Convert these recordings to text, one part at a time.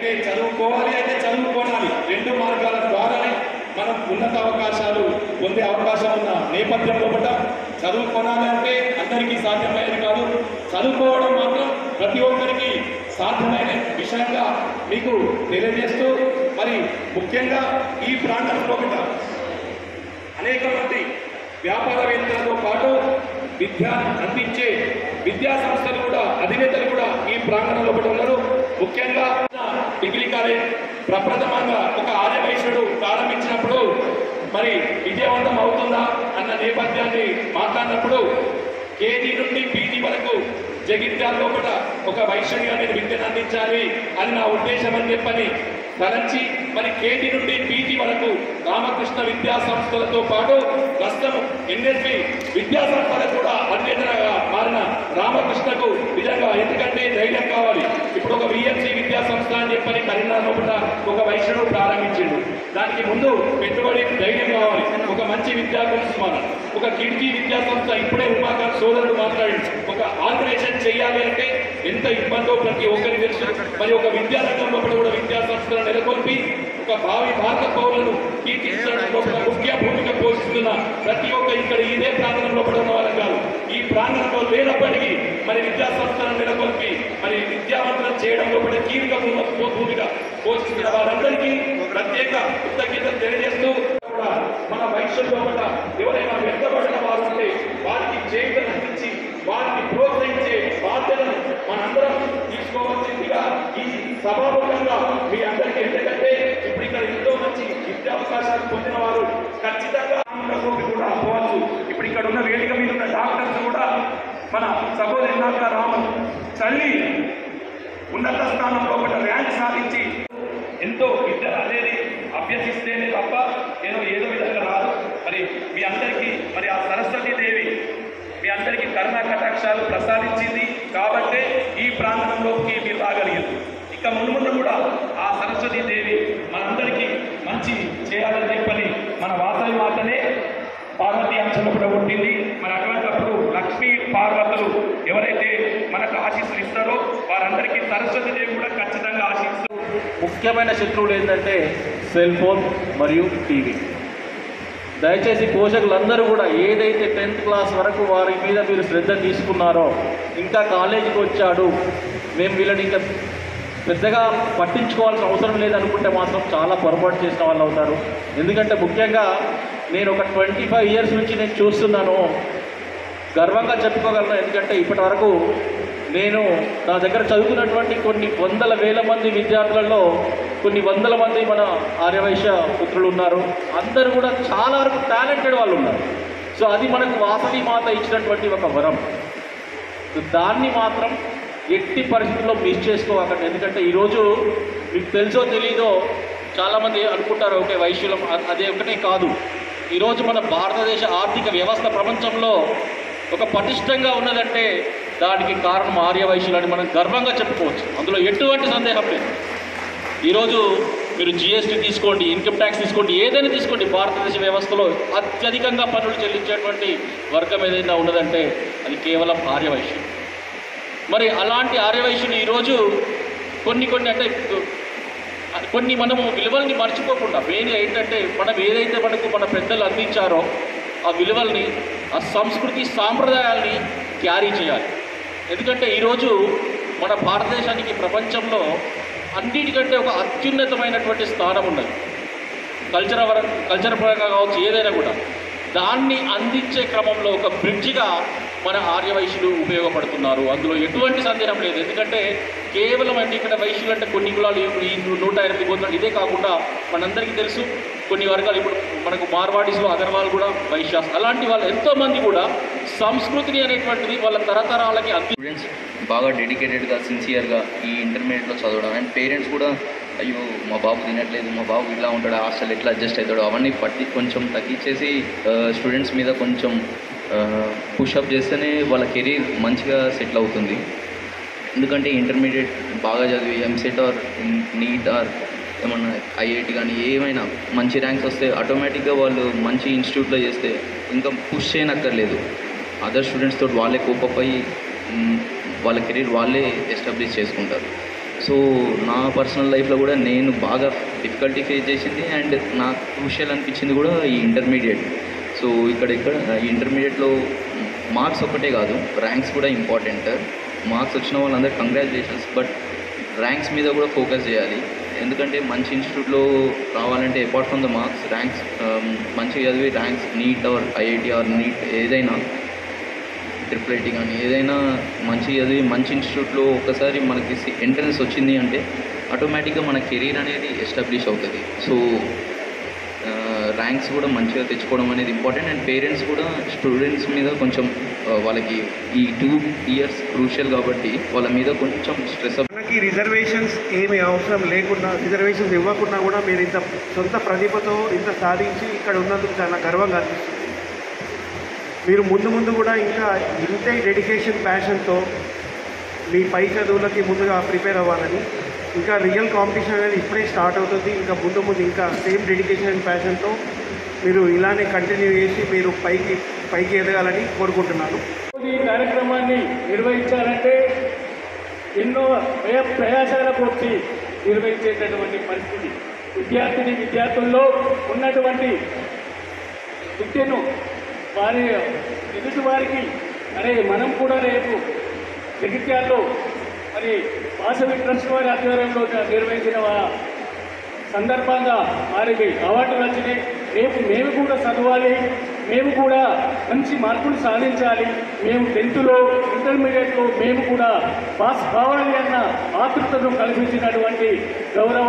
అంటే చదువుకోవాలి అంటే చదువుకోవాలి రెండు మార్గాల ద్వారానే మనం ఉన్నత అవకాశాలు పొందే అవకాశం ఉన్న నేపథ్యం లోపల చదువుకోవాలి అంటే అందరికీ సాధ్యమయ్యేది కాదు చదువుకోవడం మాత్రం ప్రతి ఒక్కరికి సాధ్యమైన విషయంగా మీకు తెలియజేస్తూ మరి ముఖ్యంగా ఈ ప్రాంతం లోపల అనేక మంది వ్యాపారవేత్తలతో పాటు విద్య అందించే విద్యా సంస్థలు కూడా అధినేతలు కూడా ఈ ప్రాంగణంలో ఒకటి ఉన్నారు ముఖ్యంగా డిగ్రీ కాలేజ్ ప్రప్రథమంగా ఒక ఆర్యవైశ్యుడు ప్రారంభించినప్పుడు మరి విజయవంతం అవుతుందా అన్న నేపథ్యాన్ని మాట్లాడినప్పుడు కేజీ నుండి పీజీ వరకు జగిత్యాల్లో కూడా ఒక వైశ్యుడిగా నేను విద్యను అందించాలి అని నా ఉద్దేశం అని చెప్పని తలంచి మరి కేజీ నుండి పీజీ వరకు రామకృష్ణ విద్యా సంస్థలతో పాటు ప్రస్తుతం ఎన్ఎస్పి విద్యా సంస్థలకు కూడా అన్యతనగా మారిన రామకృష్ణకు నిజంగా ఎందుకంటే ధైర్యం కావాలి ఇప్పుడు ఒక విఎంసి విద్యా సంస్థ అని చెప్పని కరీంనగర్ కూడా ఒక వైశ్యుడు ప్రారంభించిండు దానికి ముందు పెట్టుబడి ధైర్యం కావాలి ఒక మంచి విద్యా సంస్థ ఒక కిడ్జీ విద్యా సంస్థ ఇప్పుడే ఉమాకాంత్ సోదరుడు మాట్లాడి ఒక ఆర్గనైజేషన్ చేయాలి అంటే ఎంత ఇబ్బందో ప్రతి ఒక్కరికి తెలుసు మరి ఒక విద్యారంగం లోపల కూడా విద్యా సంస్థలను నెలకొల్పి ఒక భావి భారత పౌరులను తీర్చిదిద్దడంలో ఒక ముఖ్య భూమిక పోషిస్తున్న ప్రతి ఒక్క ఇక్కడ ఇదే ప్రాంగణంలో కూడా ఉన్న వాళ్ళం కాదు ఈ ప్రాంగణంలో లేనప్పటికీ మరి విద్యా సంస్థలను నెలకొల్పి మరి విద్యావంతులను చేయడంలో కూడా కీలక భూమ- భూమిక పోషిస్తున్న వారందరికీ ప్రత్యేక కృతజ్ఞతలు తెలియజేస్తూ కూడా మన వైశ్యంలో కూడా ఎవరైనా వెంటబడిన వారు ఉంటే వారికి చేతులు అందించి వారిని ప్రోత్సహించే బాధ్యతను మనందరం తీసుకోవాల్సిందిగా ఈ సభాముఖంగా మీ అందరికీ ఎందుకంటే ఇప్పుడు ఇక్కడ ఎంతో మంచి విద్యావకాశాలు పొందిన వారు ఖచ్చితంగా ఆనందంలోకి కూడా పోవచ్చు ఇప్పుడు ఇక్కడ ఉన్న వేదిక మీద ఉన్న డాక్టర్స్ కూడా మన సహోదరి నాక రామన్ చల్లి ఉన్నత స్థానంలో ఒక ర్యాంక్ సాధించి ఎంతో విద్య అనేది అభ్యసిస్తేనే తప్ప ఏదో ఏదో విధంగా రాదు మరి మీ అందరికీ మరి ఆ సరస్వతి దేవి మీ అందరికీ కరుణా కటాక్షాలు ప్రసాదించింది కాబట్టే ఈ ప్రాంగణంలోకి మీరు రాగలిగారు ఇక ముందు ముందు కూడా ఆ సరస్వతి దేవి మనందరికీ మంచి చేయాలని చెప్పని మన వాసవి మాతనే పార్వతి అంశంలో కూడా పుట్టింది మరి అటువంటిప్పుడు లక్ష్మీ పార్వతులు ఎవరైతే మనకు ఆశీస్సులు ఇస్తారో వారందరికీ సరస్వతి దేవి కూడా ఖచ్చితంగా ఆశీస్సు ముఖ్యమైన శత్రువులు ఏంటంటే సెల్ ఫోన్ మరియు టీవీ దయచేసి పోషకులందరూ కూడా ఏదైతే టెన్త్ క్లాస్ వరకు వారి మీద మీరు శ్రద్ధ తీసుకున్నారో ఇంకా కాలేజీకి వచ్చాడు మేము వీళ్ళని ఇంకా పెద్దగా పట్టించుకోవాల్సిన అవసరం లేదనుకుంటే మాత్రం చాలా పొరపాటు చేసిన వాళ్ళు అవుతారు ఎందుకంటే ముఖ్యంగా నేను ఒక ట్వంటీ ఫైవ్ ఇయర్స్ నుంచి నేను చూస్తున్నాను గర్వంగా చెప్పుకోగలను ఎందుకంటే ఇప్పటి వరకు నేను నా దగ్గర చదువుకున్నటువంటి కొన్ని వందల వేల మంది విద్యార్థులలో కొన్ని వందల మంది మన ఆర్యవైశ్య పుత్రులు ఉన్నారు అందరూ కూడా చాలా వరకు టాలెంటెడ్ వాళ్ళు ఉన్నారు సో అది మనకు వాసవి మాత ఇచ్చినటువంటి ఒక వరం సో దాన్ని మాత్రం ఎట్టి పరిస్థితుల్లో మిస్ చేసుకోకండి ఎందుకంటే ఈరోజు మీకు తెలుసో తెలీదో చాలామంది అనుకుంటారు ఓకే వైశ్యులం అ- అదే ఒకటే కాదు ఈరోజు మన భారతదేశ ఆర్థిక వ్యవస్థ ప్రపంచంలో ఒక పటిష్టంగా ఉన్నదంటే దానికి కారణం ఆర్య వైశ్యులని మనం గర్వంగా చెప్పుకోవచ్చు అందులో ఎటువంటి సందేహం లేదు ఈరోజు మీరు జిఎస్టీ తీసుకోండి ఇన్కమ్ ట్యాక్స్ తీసుకోండి ఏదైనా తీసుకోండి భారతదేశ వ్యవస్థలో అత్యధికంగా పన్నులు చెల్లించేటువంటి వర్గం ఏదైనా ఉన్నదంటే అది కేవలం ఆర్యవైశ్యం మరి అలాంటి ఆర్యవైశ్యుని ఈరోజు కొన్ని కొన్ని అంటే కొన్ని మనము విలువల్ని మర్చిపోకుండా మెయిన్గా ఏంటంటే మనం ఏదైతే మనకు మన పెద్దలు అందించారో ఆ విలువల్ని ఆ సంస్కృతి సాంప్రదాయాల్ని క్యారీ చేయాలి ఎందుకంటే ఈరోజు మన భారతదేశానికి ప్రపంచంలో అన్నిటికంటే ఒక అత్యున్నతమైనటువంటి స్థానం ఉన్నది కల్చర్ వర కల్చర్ పరంగా కావచ్చు ఏదైనా కూడా దాన్ని అందించే క్రమంలో ఒక బ్రిడ్జిగా మన ఆర్య వైశ్యులు ఉపయోగపడుతున్నారు అందులో ఎటువంటి సందేహం లేదు ఎందుకంటే కేవలం అంటే ఇక్కడ వైశ్యులు అంటే కొన్ని కులాలు ఇప్పుడు ఈ నూట ఎనిమిది గోత్రాలు ఇదే కాకుండా మనందరికీ తెలుసు కొన్ని వర్గాలు ఇప్పుడు మనకు మార్వాడీస్లో అగర్వాల్ కూడా వైశ్యాస్ అలాంటి వాళ్ళు ఎంతోమంది కూడా సంస్కృతిని అనేటువంటిది వాళ్ళ తరతరాలకి అంది స్టూడెంట్స్ బాగా డెడికేటెడ్గా సిన్సియర్గా ఈ ఇంటర్మీడియట్లో చదవడం అండ్ పేరెంట్స్ కూడా అయ్యో మా బాబు తినట్లేదు మా బాబు ఇలా ఉంటాడు హాస్టల్ ఎట్లా అడ్జస్ట్ అవుతాడు అవన్నీ పట్టి కొంచెం తగ్గించేసి స్టూడెంట్స్ మీద కొంచెం పుషప్ చేస్తేనే వాళ్ళ కెరీర్ మంచిగా సెటిల్ అవుతుంది ఎందుకంటే ఇంటర్మీడియట్ బాగా చదివి ఎంసెట్ ఆర్ నీట్ ఆర్ ఏమన్నా ఐఐటి కానీ ఏమైనా మంచి ర్యాంక్స్ వస్తే ఆటోమేటిక్గా వాళ్ళు మంచి ఇన్స్టిట్యూట్లో చేస్తే ఇంకా పుష్ చేయనక్కర్లేదు అదర్ స్టూడెంట్స్ తోటి వాళ్ళే కోపప్ అయ్యి మ్, వాళ్ళ కెరీర్ వాళ్ళే ఎస్టాబ్లిష్ చేసుకుంటారు సో నా పర్సనల్ లైఫ్లో కూడా నేను బాగా డిఫికల్టీ ఫేస్ చేసింది అండ్ నాకు క్రూషియల్ అనిపించింది కూడా ఈ ఇంటర్మీడియట్ సో ఇక్కడ ఇక్కడ ఇంటర్మీడియట్లో మార్క్స్ ఒక్కటే కాదు ర్యాంక్స్ కూడా ఇంపార్టెంట్ మార్క్స్ వచ్చిన వాళ్ళందరూ కంగ్రాచులేషన్స్ బట్ ర్యాంక్స్ మీద కూడా ఫోకస్ చేయాలి ఎందుకంటే మంచి ఇన్స్టిట్యూట్లో రావాలంటే apart from the marks ranks మంచిగా చదివి ranks NEET or IIT or NEET ఏదైనా ట్రిపుల్ ఐటీ కానీ ఏదైనా మంచి చదివి మంచి ఇన్స్టిట్యూట్లో ఒకసారి మనకి ఎంట్రన్స్ వచ్చింది అంటే ఆటోమేటిక్గా మన కెరీర్ అనేది ఎస్టాబ్లిష్ అవుతుంది సో ర్యాంక్స్ కూడా మంచిగా తెచ్చుకోవడం అనేది ఇంపార్టెంట్ అండ్ పేరెంట్స్ కూడా స్టూడెంట్స్ మీద కొంచెం ఆ, వాళ్ళకి ఈ టూ ఇయర్స్ క్రూషియల్ కాబట్టి వాళ్ళ మీద కొంచెం స్ట్రెస్ మనకి రిజర్వేషన్స్ ఏమి అవసరం లేకుండా రిజర్వేషన్స్ ఇవ్వకుండా కూడా మీరు ఇంత సొంత ప్రతిభతో ఇంత సాధించి ఇక్కడ ఉన్నందుకు చాలా గర్వంగా అనిపిస్తుంది మీరు ముందు ముందు కూడా ఇంకా ఇంతే డెడికేషన్ ప్యాషన్తో మీ పై చదువులకి ముందుగా ప్రిపేర్ అవ్వాలని ఇంకా రియల్ కాంపిటీషన్ అనేది ఇప్పుడే స్టార్ట్ అవుతుంది ఇంకా ముందు ముందు ఇంకా సేమ్ డెడికేషన్ అండ్ ప్యాషన్తో మీరు ఇలానే కంటిన్యూ చేసి మీరు పైకి పైకి ఎదగాలని కోరుకుంటున్నాను ఈ కార్యక్రమాన్ని నిర్వహించాలంటే ఎన్నో వ్యయ ప్రయాసాలకు వచ్చి నిర్వహించేటటువంటి పరిస్థితి విద్యార్థిని విద్యార్థుల్లో ఉన్నటువంటి విద్యను వారి ఎదుటి వారికి అరే మనం కూడా రేపు జగిత్యాల్లో మరి వాసవి ట్రస్ట్ వారి ఆధ్వర్యంలో నిర్వహించిన వా- సందర్భంగా వారికి అవార్డులు వచ్చినాయి రేపు మేము కూడా చదవాలి మేము కూడా మంచి మార్కులు సాధించాలి మేము టెన్త్లో ఇంటర్మీడియట్లో మేము కూడా పాస్ కావాలి అన్న ఆతృతను కల్పించినటువంటి గౌరవ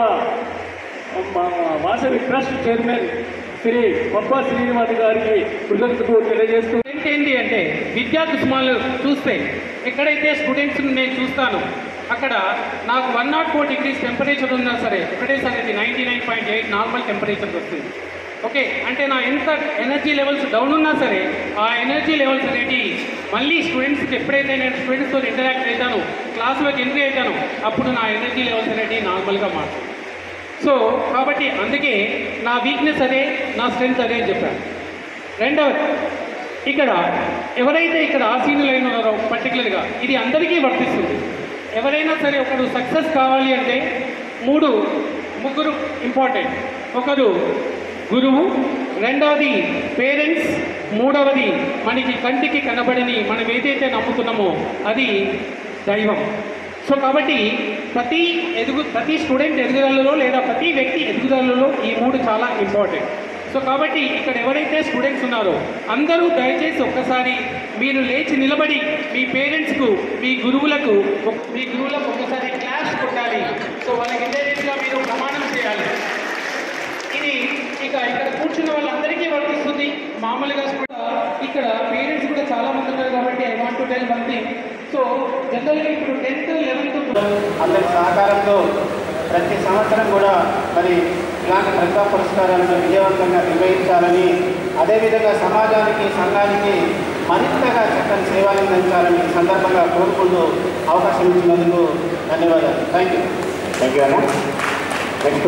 మా వాసవి ట్రస్ట్ చైర్మన్ శ్రీ పప్పా శ్రీనివాస్ గారికి కృతజ్ఞతలు తెలియజేస్తూ ఏంటి అంటే విద్యా కుసుమాలు చూస్తే ఎక్కడైతే స్టూడెంట్స్ నేను చూస్తాను అక్కడ నాకు one not four degrees temperature ఉన్నా సరే ఒకటేసారి అది ninety nine point eight normal temperature వస్తుంది ఓకే అంటే నా ఎంత ఎనర్జీ లెవెల్స్ డౌన్ ఉన్నా సరే ఆ ఎనర్జీ లెవెల్స్ అనేవి మళ్ళీ స్టూడెంట్స్కి ఎప్పుడైతే నేను స్టూడెంట్స్తో ఇంటరాక్ట్ అవుతాను క్లాస్లోకి ఎంట్రీ అవుతాను అప్పుడు నా ఎనర్జీ లెవెల్స్ అనేవి నార్మల్గా మారుతుంది సో కాబట్టి అందుకే నా వీక్నెస్ అదే నా స్ట్రెంగ్త్ అదే అని చెప్పాను రెండవది ఇక్కడ ఎవరైతే ఇక్కడ ఆసీనులైన ఉన్నారో పర్టికులర్గా ఇది అందరికీ వర్తిస్తుంది ఎవరైనా సరే ఒకరు సక్సెస్ కావాలి అంటే మూడు ముగ్గురు ఇంపార్టెంట్ ఒకరు గురువు రెండవది పేరెంట్స్ మూడవది మనకి కంటికి కనబడని మనం ఏదైతే నమ్ముతున్నామో అది దైవం సో కాబట్టి ప్రతి ఎదుగు ప్రతి స్టూడెంట్ ఎదుగుదలలో లేదా ప్రతి వ్యక్తి ఎదుగుదలలో ఈ మూడు చాలా ఇంపార్టెంట్ సో కాబట్టి ఇక్కడ ఎవరైతే స్టూడెంట్స్ ఉన్నారో అందరూ దయచేసి ఒక్కసారి మీరు లేచి నిలబడి మీ పేరెంట్స్కు మీ గురువులకు ఒక- మీ గురువులకు ఒక్కసారి క్లాస్ కొట్టాలి సో వాళ్ళకి ఇదే రీతిగా మీరు ప్రమాణం చేయాలి ఇది ఇక ఇక్కడ కూర్చున్న వాళ్ళందరికీ వర్తిస్తుంది మామూలుగా కూడా ఇక్కడ పేరెంట్స్ కూడా చాలా మంది ఉన్నారు కాబట్టి I want to tell one thing so జనరల్గా ఇప్పుడు టెన్త్ లెవెన్త్ అందరి సహకారంతో ప్రతి సంవత్సరం కూడా మరి ఇలాంటి ప్రతిభా పురస్కారాలను విజయవంతంగా నిర్వహించాలని అదేవిధంగా సమాజానికి సంఘానికి మరింతగా చక్కని సేవలు అందించాలని ఈ సందర్భంగా కోరుకుంటూ అవకాశం ఇచ్చినందుకు ధన్యవాదాలు థ్యాంక్ యూ థ్యాంక్ యూ అన్న నెక్స్ట్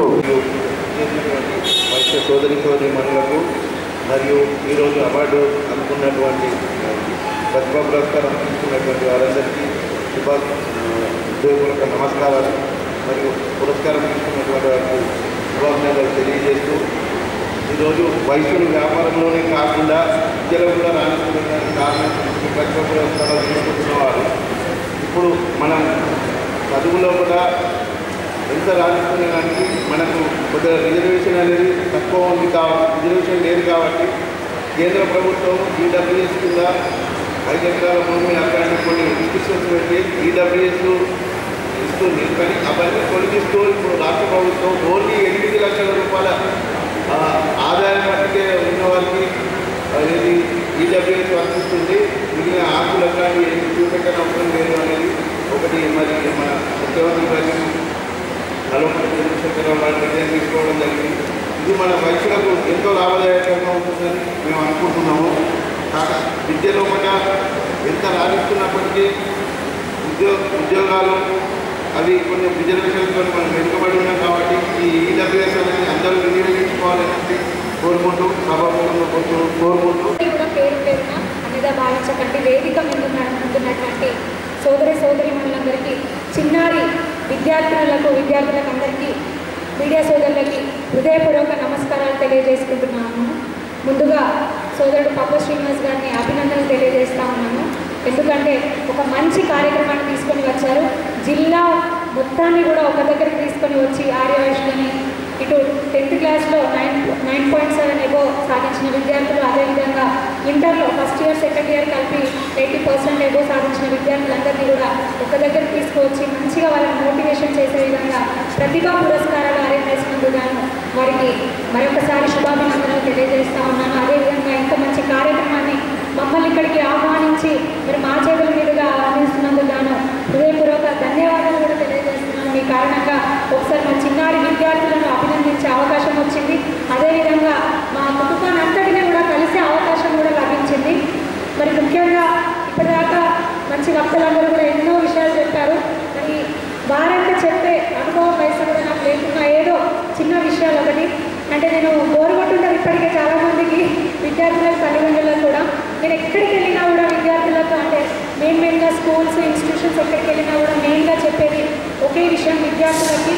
వైశ్య సోదరి సోదరి మనులకు మరియు ఈరోజు అవార్డు అందుకున్నటువంటి ప్రతిభా పురస్కారం తీసుకున్నటువంటి వారందరికీ శుభ హృదయపూర్వక నమస్కారాలు మరియు పురస్కారం తీసుకున్నటువంటి వారికి శుభాభినందనలు తెలియజేస్తూ ఈరోజు వైశ్యులు వ్యాపారంలోనే కాకుండా విద్యలో కూడా రాణిస్తున్నటువంటి కారణం ఈ ప్రతిభా పురస్కారాలు తీసుకుంటున్నవారు ఇప్పుడు మనం చదువులో కూడా ఎంత రాణిస్తున్నదానికి మనకు కొద్దిగా రిజర్వేషన్ అనేది తక్కువ ఉంది కాబట్టి రిజర్వేషన్ లేదు కాబట్టి కేంద్ర ప్రభుత్వం ఈడబ్ల్యూఎస్ కింద ఐదు ఎకరాల భూమి అక్కడ కొన్ని రిస్ట్రిక్షన్స్ పెట్టి ఈడబ్ల్యూఎస్ ఇస్తుంది కానీ అవన్నీ తొలగిస్తూ ఇప్పుడు రాష్ట్ర ప్రభుత్వం ఓన్లీ ఎనిమిది లక్షల రూపాయల ఆ, ఆదాయం మట్టుకే ఉన్న వారికి అనేది ఈడబ్ల్యూఎస్ వర్తిస్తుంది మిగిలిన ఆకులకు కానీ ఏమి చూపెట్టని అవసరం లేదు అనేది ఒకటి మరి మన ముఖ్యమంత్రి గారి అలోపతి చంద్రశేఖరరావు గారు నిర్ణయం తీసుకోవడం జరిగింది ఇది మన వైశ్యులకు ఎంతో లాభదాయకంగా ఉంటుందని మేము అనుకుంటున్నాము కాక విద్యలో కూడా ఎంత రాణిస్తున్నప్పటికీ ఉద్యోగ ఉద్యోగాలు అవి కొన్ని రిజర్వేషన్తో మనం వెనుకబడి ఉన్నాం కాబట్టి ఈ ఈడబ్ల్యూఎస్ అనేది అందరూ వినియోగించుకోవాలని కోరుకుంటూ సభాపూర్వకంగా కోరుకుంటూ కోరుకుంటూ కూడా పేరు పేరున అన్నిగా భావించకండి వేదిక ముందున్న ముందున్నటువంటి సోదరి సోదరి మనులందరికీ చిన్నారి విద్యార్థులకు విద్యార్థులకు అందరికీ మీడియా సోదరులకి హృదయపూర్వక నమస్కారాలు తెలియజేసుకుంటున్నాము ముందుగా సోదరుడు పప్ప శ్రీనివాస్ గారిని అభినందనలు తెలియజేస్తా ఉన్నాను ఎందుకంటే ఒక మంచి కార్యక్రమాన్ని తీసుకొని వచ్చారు జిల్లా మొత్తాన్ని కూడా ఒక దగ్గరికి తీసుకొని వచ్చి ఆర్యవైశ్యులని ఇటు టెన్త్ క్లాస్లో nine nine point seven above సాధించిన విద్యార్థులు అదేవిధంగా ఇంటర్లో ఫస్ట్ ఇయర్ సెకండ్ ఇయర్ కలిపి ఎయిటీ పర్సెంట్ ఎబో సాధించిన విద్యార్థులందరినీ కూడా ఒక దగ్గరికి తీసుకువచ్చి మంచిగా వాళ్ళని మోటివేషన్ చేసే విధంగా ప్రతిభా పురస్కారాలు అరేంజ్ చేసినందుకు గాను వారికి మరొకసారి శుభాభినందనలు తెలియజేస్తా ఉన్నాను అదేవిధంగా ఇంత మంచి కార్యక్రమాన్ని మమ్మల్ని ఇక్కడికి ఆహ్వానించి మరి మా చేతుల మీదుగా అందిస్తున్నందుకు గాను హృదయపూర్వక ధన్యవాదాలు కూడా తెలియజేస్తున్నాను మీ కారణంగా ఒకసారి మా చిన్నారి విద్యార్థులను అభినందించే అవకాశం వచ్చింది అదేవిధంగా మా కుటుంబాన్ని అంతటినీ కూడా కలిసే అవకాశం కూడా లభించింది మరి ముఖ్యంగా ఇప్పటిదాకా మంచి వక్తలందరూ కూడా ఎన్నో విషయాలు చెప్పారు మరి వారంతా చెప్పే అనుభవం వయసు కూడా నాకు లేకున్నా ఏదో చిన్న విషయాలు ఒకటి అంటే నేను బోరు కొట్టుంటారు ఇప్పటికే చాలా మందికి విద్యార్థులకు తల్లిదండ్రులకు కూడా నేను ఎక్కడికి వెళ్ళినా కూడా విద్యార్థులకు అంటే మెయిన్ మెయిన్గా స్కూల్స్ ఇన్స్టిట్యూషన్స్ ఎక్కడికి వెళ్ళినా కూడా మెయిన్గా చెప్పేది ఒకే విషయం విద్యార్థులకి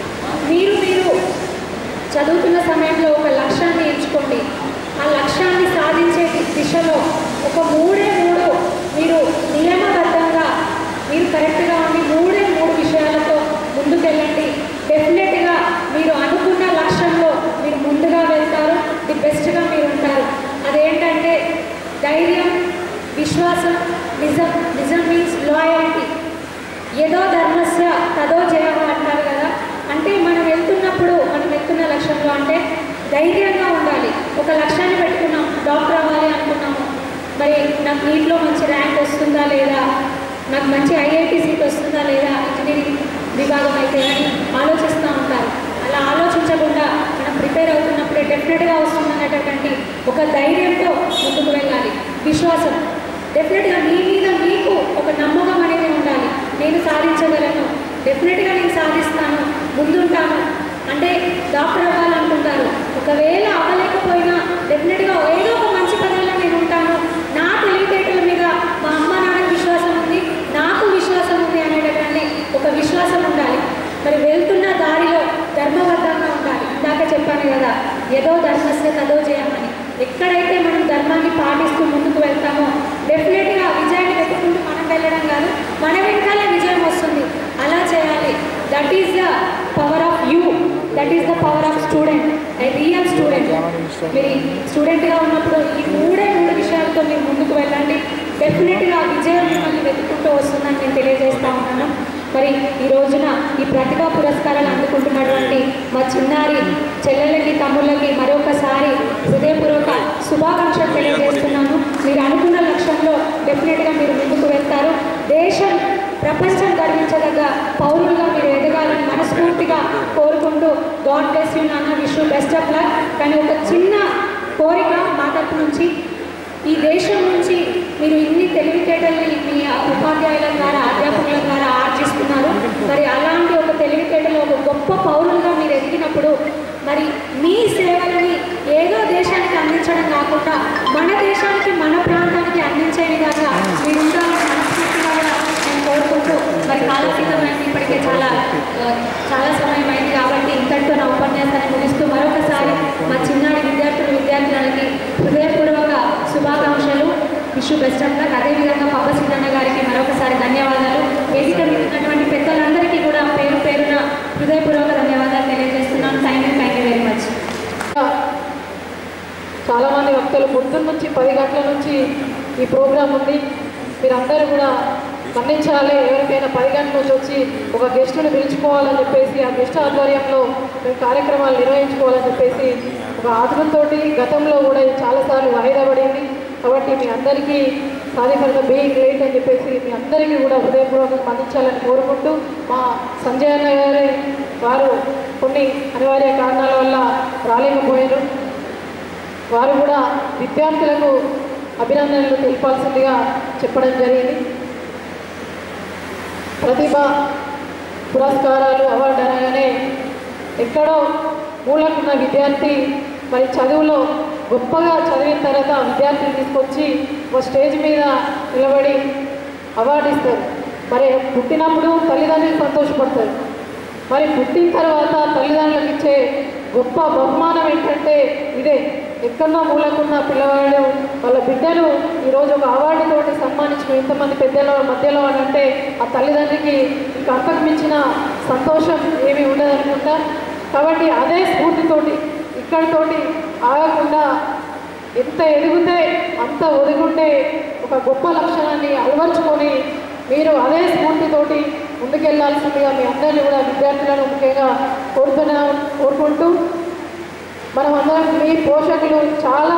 మీరు మీరు చదువుతున్న సమయంలో ఒక లక్ష్యాన్ని ఎంచుకోండి ఆ లక్ష్యాన్ని సాధించే ది- దిశలో ఒక మూడే మూడు మీరు నియమబద్ధంగా మీరు కరెక్ట్గా ఉండి మూడే మూడు విషయాలతో ముందుకెళ్ళండి డెఫినెట్గా మీరు అనుకున్న లక్ష్యంలో మీరు ముందుగా వెళ్తారు ది బెస్ట్గా మీరు ఉంటారు అదేంటంటే ధైర్యం విశ్వాసం నిజం నిజం మీన్స్ లాయల్టీ ఏదో ధర్మస్య తదో జయ అంటారు కదా అంటే మనం వెళ్తున్నప్పుడు మనం వెళ్తున్న లక్ష్యంలో అంటే ధైర్యంగా ఉండాలి ఒక లక్ష్యాన్ని పెట్టుకున్నాం డాక్టర్ అవ్వాలి అనుకున్నాము మరి నాకు నీటిలో మంచి ర్యాంక్ వస్తుందా లేదా నాకు మంచి ఐఐటి సీట్ వస్తుందా లేదా ఇంజనీరింగ్ విభాగం అయితే అని ఆలోచిస్తూ ఉంటారు అలా ఆలోచించకుండా మనం ప్రిపేర్ అవుతున్నప్పుడే డెఫినెట్గా వస్తుందనేటటువంటి ఒక ధైర్యంతో ముందుకు వెళ్ళాలి విశ్వాసం డెఫినెట్గా మీ మీద మీకు ఒక నమ్మకం అనేది ఉండాలి నేను సాధించగలను డెఫినెట్గా నేను సాధిస్తాను ముందుంటాను అంటే డాక్టర్ అవ్వాలనుకుంటారు ఒకవేళ అవ్వలేకపోయినా డెఫినెట్గా ఏదో ఒక మంచి పదవిలో నేను ఉంటాను నా తెలివితేటల మీద మా అమ్మ నాన్న విశ్వాసం ఉంది నాకు విశ్వాసం ఉంది అనేటటువంటి ఒక విశ్వాసం ఉండాలి మరి వెళ్తున్న దారిలో ధర్మబద్ధంగా ఉండాలి ఇందాక చెప్పాను కదా ఏదో ధర్మస్య తదో జయమని ఎక్కడైతే మనం ధర్మాన్ని పాటిస్తూ ముందుకు వెళ్తామో డెఫినెట్గా విజయాన్ని వెతుక్కుంటూ మనం వెళ్ళడం కాదు మన వెనకాలే విజయం వస్తుంది అలా చేయాలి that is the power of you that is the power of student a real student మీరు స్టూడెంట్గా ఉన్నప్పుడు ఈ మూడే మూడు విషయాలతో మీరు ముందుకు వెళ్ళండి డెఫినెట్గా విజయం మిమ్మల్ని వెతుక్కుంటూ వస్తుందని నేను తెలియజేస్తా ఉన్నాను మరి ఈ రోజున ఈ ప్రతిభా పురస్కారాలు అందుకుంటున్నటువంటి మా చిన్నారి చెల్లెలకి తమ్ముళ్ళకి మరొకసారి హృదయపూర్వక శుభాకాంక్షలు తెలియజేస్తున్నాను మీరు అనుకున్న లక్ష్యంలో డెఫినెట్గా మీరు ముందుకు వెళ్తారు దేశం ప్రపంచం గర్వించదగ్గ పౌరులుగా మీరు ఎదగాలని మనస్ఫూర్తిగా కోరుకుంటూ గాడ్ బ్లెస్ యూ నాన్న విష్ బెస్ట్ ఆఫ్ లక్ కానీ ఒక చిన్న కోరిక మా తరపు నుంచి ఈ దేశం నుంచి మీరు ఇన్ని తెలివితేటల్ని మీ ఉపాధ్యాయుల ద్వారా అధ్యాపకుల ద్వారా ఆర్జిస్తున్నారు మరి అలాంటి ఒక తెలివితేటలో ఒక గొప్ప పౌరులుగా మీరు ఎదిగినప్పుడు మరి మీ సేవలని ఏదో దేశానికి అందించడం కాకుండా మన దేశానికి మన ప్రాంతానికి అందించే విధంగా మీరు ఉండాలని మనస్ఫూర్తిగా కూడా నేను కోరుకుంటూ మరి కాలతీతమైంది ఇప్పటికే చాలా ఆ, చాలా సమయం అయింది కాబట్టి ఇంతటితో నా ఉపన్యాసాన్ని ముగిస్తూ మరొకసారి మా చిన్నారి విద్యార్థులు విద్యార్థులకి హృదయపూర్వక శుభాకాంక్షలు విషు బెస్ట్ ఆఫ్ లక్ అదేవిధంగా పబ్బ సిద్ధన్న గారికి మరొకసారి ధన్యవాదాలు వేదిక మీద ఉన్నటువంటి పెద్దలందరికీ కూడా పేరు పేరున హృదయపూర్వక ధన్యవాదాలు తెలియజేస్తున్నాను thank you thank you very much చాలామంది వక్తలు పొద్దున్న నుంచి పది గంటల నుంచి ఈ ప్రోగ్రాం ఉంది మీరందరూ కూడా మన్నించాలి ఎవరికైనా పది గంటల నుంచి వచ్చి ఒక గెస్టుని పిలుచుకోవాలని చెప్పేసి ఆ గెస్ట్ ఆధ్వర్యంలో మేము కార్యక్రమాలు నిర్వహించుకోవాలని చెప్పేసి ఒక ఆతృతతో గతంలో కూడా ఇది చాలాసార్లు వాయిదా పడింది కాబట్టి మీ అందరికీ sorry for the being late అని చెప్పేసి మీ అందరికీ కూడా హృదయపూర్వకంగా మన్నించాలని కోరుకుంటూ మా సంజయ్ అన్న గారి వారు కొన్ని అనివార్య కారణాల వల్ల రాలేకపోయారు వారు కూడా విద్యార్థులకు అభినందనలు తెలిపాల్సిందిగా చెప్పడం జరిగింది ప్రతిభ పురస్కారాలు అవార్డు అనగానే ఎక్కడో మూలకున్న విద్యార్థి మరి చదువులో గొప్పగా చదివిన తర్వాత ఆ విద్యార్థిని తీసుకొచ్చి ఒక స్టేజ్ మీద నిలబడి అవార్డు ఇస్తారు మరి పుట్టినప్పుడు తల్లిదండ్రులు సంతోషపడతారు మరి పుట్టిన తర్వాత తల్లిదండ్రులకు ఇచ్చే గొప్ప బహుమానం ఏంటంటే ఇదే ఎక్కడో మూలకున్న పిల్లవాడు వాళ్ళ బిడ్డను ఈరోజు ఒక అవార్డుతోటి సన్మానించిన ఇంతమంది పెద్దల మధ్యలో అని అంటే ఆ తల్లిదండ్రికి ఇంకా అంతకు మించిన సంతోషం ఏమీ ఉండదనుకుంటా కాబట్టి అదే స్ఫూర్తితోటి ఇక్కడితోటి ఆగకుండా ఎంత ఎదిగితే అంత ఒదిగుండే ఒక గొప్ప లక్షణాన్ని అలవర్చుకొని మీరు అదే స్ఫూర్తితోటి ముందుకెళ్లాల్సిందిగా మీ అందరినీ కూడా విద్యార్థులను ముఖ్యంగా కోరుతున్నా కోరుకుంటూ మనం అందరం మీ పోషకులు చాలా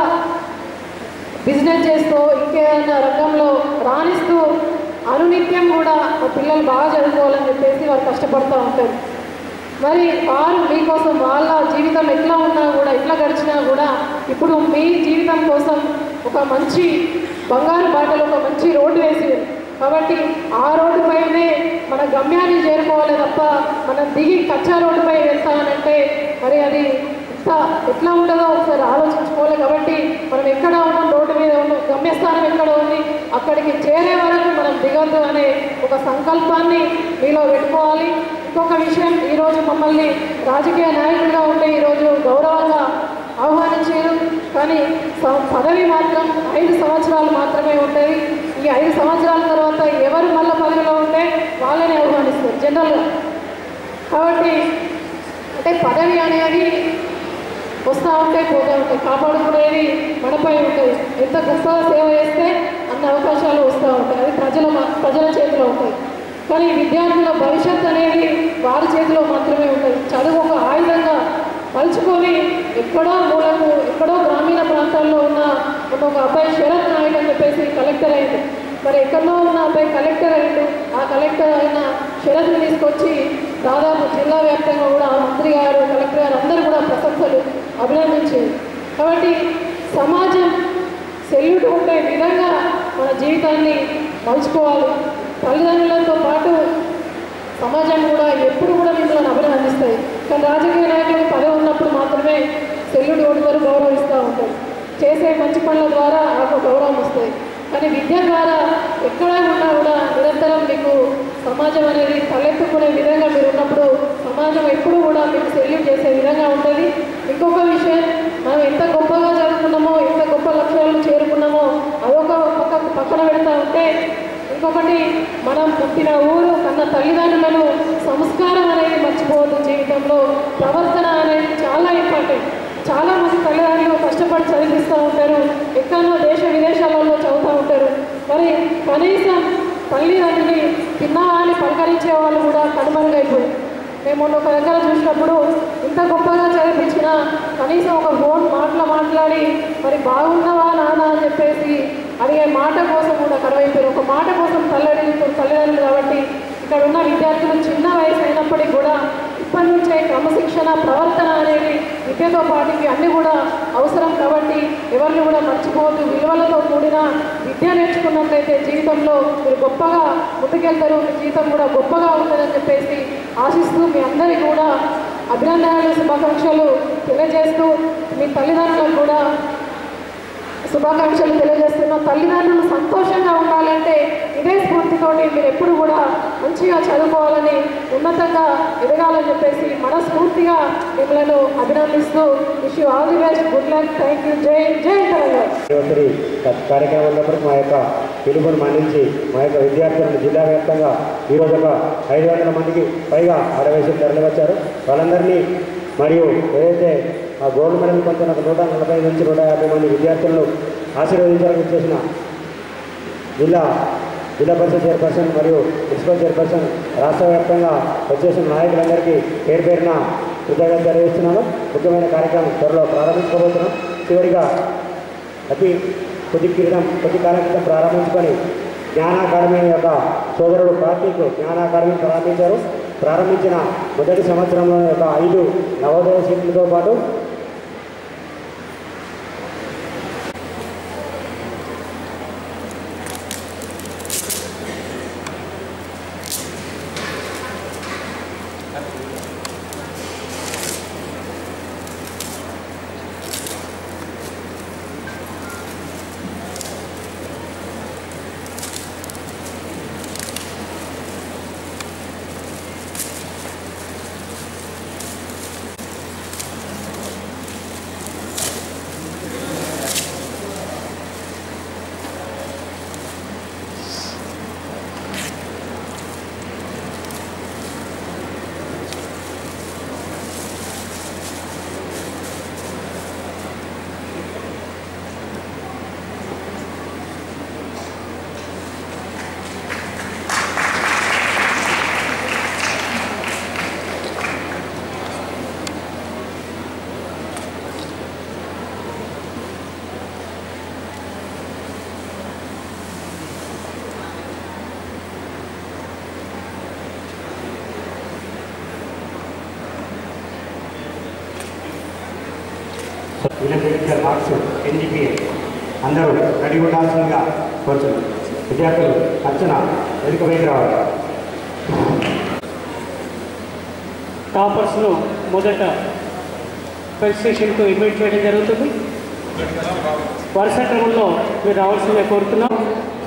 బిజినెస్ చేస్తూ ఇంకేదైనా రంగంలో రాణిస్తూ అనునిత్యం కూడా మా పిల్లలు బాగా చదువుకోవాలని చెప్పేసి వారు కష్టపడుతూ ఉంటారు మరి వారు మీకోసం వాళ్ళ జీవితం ఎట్లా ఉన్నా కూడా ఎట్లా గడిచినా కూడా ఇప్పుడు మీ జీవితం కోసం ఒక మంచి బంగారు బాటలో ఒక మంచి రోడ్డు వేసి కాబట్టి ఆ రోడ్డుపైనే మన గమ్యాన్ని చేరుకోవాలి తప్ప మనం దిగి కచ్చా రోడ్డుపై వెళ్తామనంటే మరి అది ఎంత ఎట్లా ఉంటుందో ఒకసారి ఆలోచించుకోవాలి కాబట్టి మనం ఎక్కడ ఉన్నాం రోడ్డు మీద ఉన్నాం గమ్యస్థానం ఎక్కడ ఉంది అక్కడికి చేరే వరకు మనం దిగొద్దు అనే ఒక సంకల్పాన్ని మీలో పెట్టుకోవాలి ఇంకొక విషయం ఈరోజు మమ్మల్ని రాజకీయ నాయకులుగా ఉండే ఈరోజు గౌరవంగా ఆహ్వానించారు కానీ స- పదవి మాత్రం ఐదు సంవత్సరాలు మాత్రమే ఉంటుంది ఈ ఐదు సంవత్సరాల తర్వాత ఎవరు మళ్ళీ పదవిలో ఉంటే వాళ్ళని ఆహ్వానిస్తారు జనరల్గా కాబట్టి అంటే పదవి అనేది వస్తూ ఉంటాయి పోతూ ఉంటాయి కాపాడుకునేది మనపై ఉంటుంది ఎంత గొప్పగా సేవ చేస్తే అన్ని అవకాశాలు వస్తూ ఉంటాయి అది ప్రజల మ- ప్రజల చేతిలో ఉంటాయి కానీ విద్యార్థుల భవిష్యత్ అనేది వారి చేతిలో మాత్రమే ఉంటుంది చదువు ఒక ఆయుధంగా మలుచుకొని ఎక్కడో మూలకు ఎక్కడో గ్రామీణ ప్రాంతాల్లో ఉన్న ఉన్న ఒక అబ్బాయి శరత్ నాయక్ అని చెప్పేసి కలెక్టర్ అయింది మరి ఎక్కడో ఉన్న అబ్బాయి కలెక్టర్ అయిండు ఆ కలెక్టర్ అయిన శరత్ని తీసుకొచ్చి దాదాపు జిల్లా వ్యాప్తంగా కూడా మంత్రి గారు కలెక్టర్ గారు అందరూ కూడా ప్రశంసలు అభినందించారు కాబట్టి సమాజం సెల్యూట్ ఉండే విధంగా మన జీవితాన్ని మలుచుకోవాలి తల్లిదండ్రులతో పాటు సమాజం కూడా ఎప్పుడు కూడా మిమ్మల్ని అభినందిస్తాయి కానీ రాజకీయ నాయకులకు పదవి ఉన్నప్పుడు మాత్రమే సెల్యూట్ కొడతారు గౌరవిస్తూ ఉంటారు చేసే మంచి పనుల ద్వారా నాకు గౌరవం వస్తాయి కానీ విద్య ద్వారా ఎక్కడ ఉన్నా కూడా నిరంతరం మీకు సమాజం అనేది తలెత్తుకునే విధంగా మీరు ఉన్నప్పుడు సమాజం ఎప్పుడు కూడా మీకు సెల్యూట్ చేసే విధంగా ఉంటుంది ఇంకొక విషయం మనం ఎంత గొప్పగా చదువుకున్నామో ఎంత గొప్ప లక్ష్యాలను చేరుకున్నామో అదొక పక్క పక్కన పెడతా ఉంటే ఇంకొకటి మనం పుట్టిన ఊరు కన్న తల్లిదండ్రులను సంస్కారం అనేది మర్చిపోవద్దు జీవితంలో ప్రవర్తన అనేది చాలా ఇంపార్టెంట్ చాలా మంది తల్లిదండ్రులు కష్టపడి చదివిస్తూ ఉంటారు ఎక్కడో దేశ విదేశాలలో చదువుతూ ఉంటారు మరి కనీసం తల్లిదండ్రుని తిన్నావా అని పలకరించే వాళ్ళు కూడా కనుమరుగైపోయారు మేము మొన్న ఒక దగ్గర చూసినప్పుడు ఇంత గొప్పగా చదివించిన కనీసం ఒక ఫోన్ మాటలు మాట్లాడి మరి బాగున్నావా నాన్న అని చెప్పేసి అడిగే మాట కోసం కూడా కరువైపోయారు ఒక మాట కోసం తల్లిదండ్రులు తల్లిదండ్రులు కాబట్టి ఇక్కడ ఉన్న విద్యార్థులు చిన్న వయసు అయినప్పటికీ కూడా ఇప్పటి నుంచే క్రమశిక్షణ ప్రవర్తన అనేది విద్యతో పాటు ఇవి అన్నీ కూడా అవసరం కాబట్టి ఎవరిని కూడా మర్చిపోవద్దు విలువలతో కూడిన విద్య నేర్చుకున్నట్లయితే జీవితంలో మీరు గొప్పగా ముందుకెళ్తారు మీ జీవితం కూడా గొప్పగా ఉంటుందని చెప్పేసి ఆశిస్తూ మీ అందరికీ కూడా అభినందనలు శుభాకాంక్షలు తెలియజేస్తూ మీ తల్లిదండ్రులకు కూడా శుభాకాంక్షలు తెలియజేస్తున్నాం తల్లిదండ్రులు సంతోషంగా ఉండాలంటే ఇదే స్ఫూర్తితోటి మీరు ఎప్పుడు కూడా మంచిగా చదువుకోవాలని ఉన్నతంగా ఎదగాలని చెప్పేసి మనస్ఫూర్తిగా మిమ్మల్ని అభినందిస్తూ wish you all the best good luck thank you జై జై తెలంగాణ యువతరి కార్యక్రమం ఉన్నప్పుడు మా యొక్క పిలుపును మన్నించి మా యొక్క విద్యార్థులను జిల్లా వ్యాప్తంగా ఈరోజు ఒక ఐదు వందల మందికి పైగా ఆరవేసి తరలి వచ్చారు వాళ్ళందరినీ మరియు ఏదైతే ఆ గోల్డ్ మెడల్ పొందిన ఒక నూట నలభై నుంచి నూట యాభై మంది విద్యార్థులను ఆశీర్వదించడానికి చేసిన జిల్లా జిల్లా పరిషత్ చైర్పర్సన్ మరియు మున్సిపల్ చైర్పర్సన్ రాష్ట్ర వ్యాప్తంగా వచ్చేసిన నాయకులందరికీ పేరు పేరున కృతజ్ఞత తెలియజేస్తున్నాను ముఖ్యమైన కార్యక్రమం త్వరలో ప్రారంభించుకోబోతున్నాం చివరిగా అతి కొద్ది క్రితం కొద్ది కాలం క్రితం ప్రారంభించుకొని జ్ఞాన అకాడమీ యొక్క సోదరుడు కార్తీక్ జ్ఞాన అకాడమీ ప్రారంభించారు ప్రారంభించిన మొదటి సంవత్సరంలో యొక్క ఐదు నవోదయ సీట్లతో పాటు వినతించే మార్క్స్ ఎన్జిపిఏ అందరూ రెడీ ఉండాల్సిందిగా కోరుతున్నాం విద్యార్థులు అర్చన వెనుక వైపు రావాలి టాపర్స్ను మొదట స్టేషన్కు ఇన్వైట్ చేయడం జరుగుతుంది వరుస క్రమంలో మీరు రావాల్సిందే కోరుతున్నాం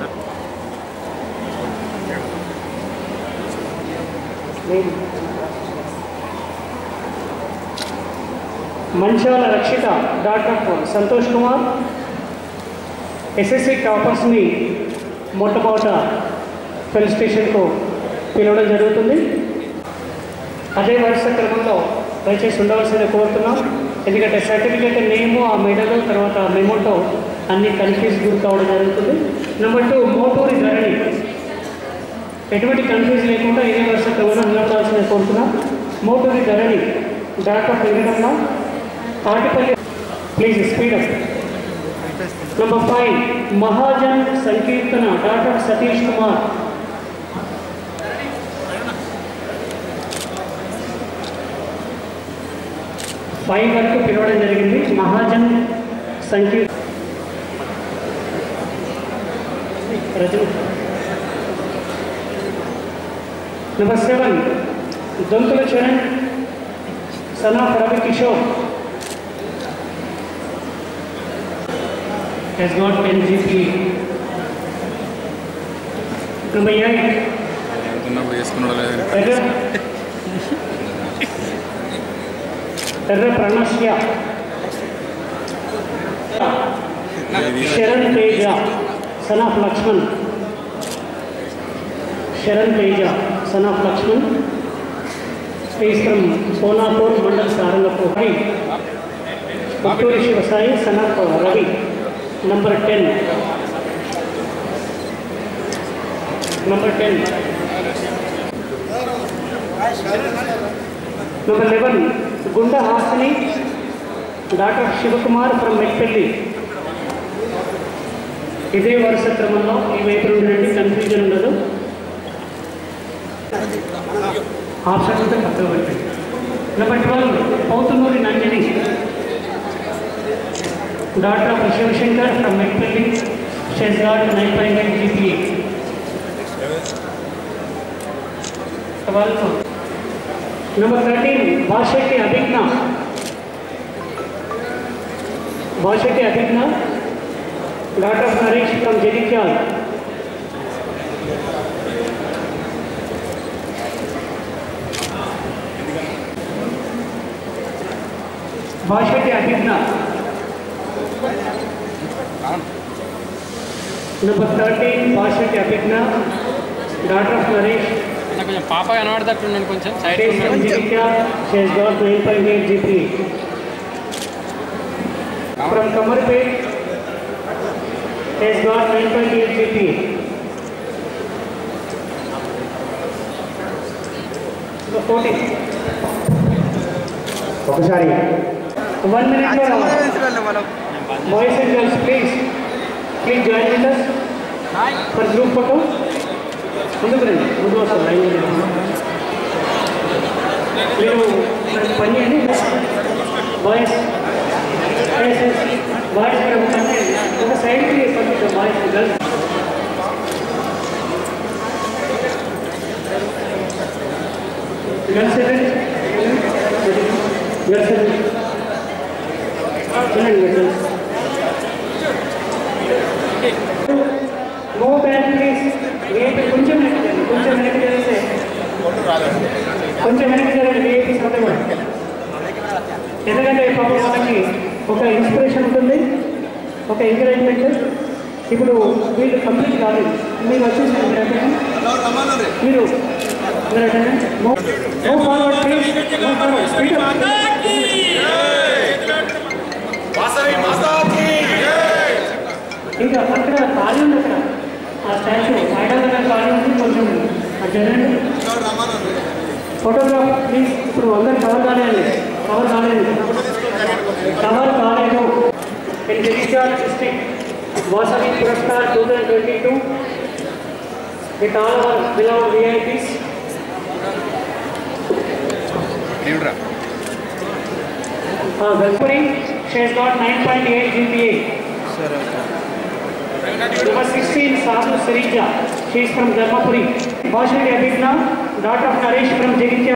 మంచాల రక్షిత డాక్టర్ సంతోష్ కుమార్ ఎస్ఎస్సి టాపర్స్ని మొట్టమొదట ఫెల్ స్టేషన్కు పిలవడం జరుగుతుంది అదే వరుస క్రమంలో దయచేసి ఉండవలసింది కోరుతున్నాం ఎందుకంటే సర్టిఫికేట్ నేము ఆ మెడల్ తర్వాత మెమోటో అన్ని కన్ఫ్యూజ్ గురి కావడం జరుగుతుంది నెంబర్ టూ మోటూరి ధరణి ఎటువంటి కన్ఫ్యూజ్ లేకుండా ఇదే వరుస క్రమంలో నిలబడాల్సింది కోరుతున్నాం Moturi Dharani doctor Venkatamma Tatipalli please speed up number five Mahajan Sankeerthana doctor Satish Kumar five వరకు పిలవడం జరిగింది Mahajan Sankeertha Rajani number seven Donthula Charan son of Ravi Kishore has got 10 GP. Number 8. Erra Erra Pranashya Sharan Teja son of Lakshman Sharan Teja son of Lakshman is from Sonapur mandal Sarangapur high Putturi Shivasai son of Ravi number ten number ten number eleven Gunda Hasini doctor Shivakumar from Metpalli ఇదే వరుస క్రమంలో ఈ వైపు నుండి confusion ఉండదు ఆప్షన్ ఉంటే పక్కన పెట్టండి number twelve Pouthunuri Nandini daughter of Shivashankar from Medpalli. She has got 9.8 GPA. Twelve. Number 13, Vasheti Abhigna. Vasheti Abhigna, daughter of Naresh from Jedikyal. Vasheti Abhigna. Number 13, Vashiti Abhigna, daughter of Naresh. కొంచెం పాప కనబడతట్టున్నాను కొంచెం side She is from Jidikya. She has got 9.8 GP. From Kamarpet, she has got 9.8 GP. Number 14. ఒకసారి One minute more. Boys and girls, please. Please join with us for group photo. ముందుకు రండి ముందు వస్తారు line మీరు పని చేయండి boys boys కూడా అంటే ఒక సైడ్కి పంపించాం boys girls girls girls girls చూడండి గర్ల్స్ గో బ్యాక్ ప్లీజ్ వేపి కొంచెం వెనక్కి జరగండి కొంచెం వెనక్కి జరిగితే కొంచెం వెనక్కి జరగండి వేపి కూడా ఎందుకంటే పాపం వాళ్ళకి ఒక ఇన్స్పిరేషన్ ఉంటుంది ఒక ఎంకరేజ్మెంట్ ఇప్పుడు వీళ్ళు కంప్లీట్ కాలేదు మీరు వచ్చేసి మీరు attend. మీరు మీరు attend. Move- move forward, please. Move forward. Speed up. ఇంకా అక్కడ ఖాళీ ఉంది అక్కడ ఆ స్టాచ్యూ ఐడల్ దగ్గర ఖాళీ ఉంది కొంచెం అది జరగండి ఫోటోగ్రాఫ్ ప్లీజ్ ఇప్పుడు అందరు కవర్ కాలేదు కవర్ కాలేదు కవర్ కాలేదు in digital district Vasavi Puraskar two thousand twenty two with all our beloved VIPs Galpuri She has got 9.8 GPA. Number 16, Sadhu Sarija. She is from Dharmapuri. Bhashani Abhigna, daughter of Naresh from Jagitya.